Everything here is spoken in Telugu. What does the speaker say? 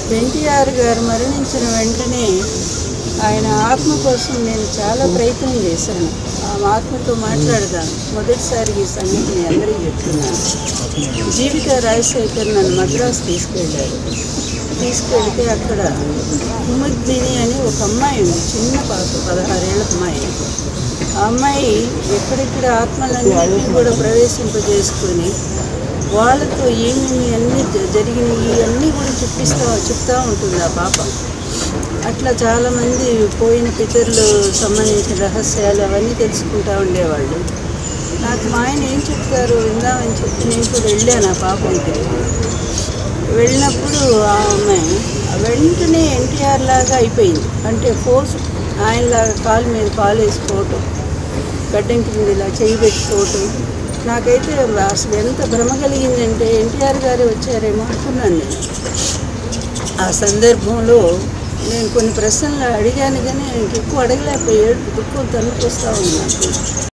ఎన్టీఆర్ గారు మరణించిన వెంటనే ఆయన ఆత్మ కోసం నేను చాలా ప్రయత్నం చేశాను ఆ ఆత్మతో మాట్లాడదాం మొదటిసారి ఈ సంగతిని అందరికీ చెప్తున్నాను జీవిత రాజశేఖర్ నన్ను మద్రాసు తీసుకెళ్ళారు తీసుకెళ్తే అక్కడ కుముద్దిని అని ఒక అమ్మాయి ఉంది చిన్న పాప పదహారేళ్ల అమ్మాయి ఆ అమ్మాయి ఎక్కడెక్కడ ఆత్మలన్నింటినీ కూడా ప్రవేశింపజేసుకొని వాళ్ళతో ఏమేమి అన్నీ జ- జరిగినవి అన్నీ కూడా చెప్పిస్తా చెప్తా ఉంటుంది ఆ పాప అట్లా చాలామంది పోయిన పితరులు సంబంధించిన రహస్యాలు అవన్నీ తెలుసుకుంటా ఉండేవాళ్ళు నాకు మా ఆయన ఏం చెప్తారు విందామని చెప్పి నేను కూడా వెళ్ళాను ఆ పాప దగ్గరికి వెళ్ళినప్పుడు ఆమె వెంటనే ఎన్టీఆర్ లాగా అయిపోయింది అంటే ఫోర్స్ ఆయనలాగా కాలు మీద కాలు వేసుకోవటం గడ్డం కింద ఇలా చేయి పెట్టుకోవటం నాకైతే అసలు ఎంత భ్రమ కలిగిందంటే ఎన్టీఆర్ గారే వచ్చారేమో అనుకున్నాను నేను ఆ సందర్భంలో నేను కొన్ని ప్రశ్నలు అడిగాను కానీ ఎక్కువ అడగలేకపోయాడు దుఃఖం తన్నుకొస్తా ఉంది నాకు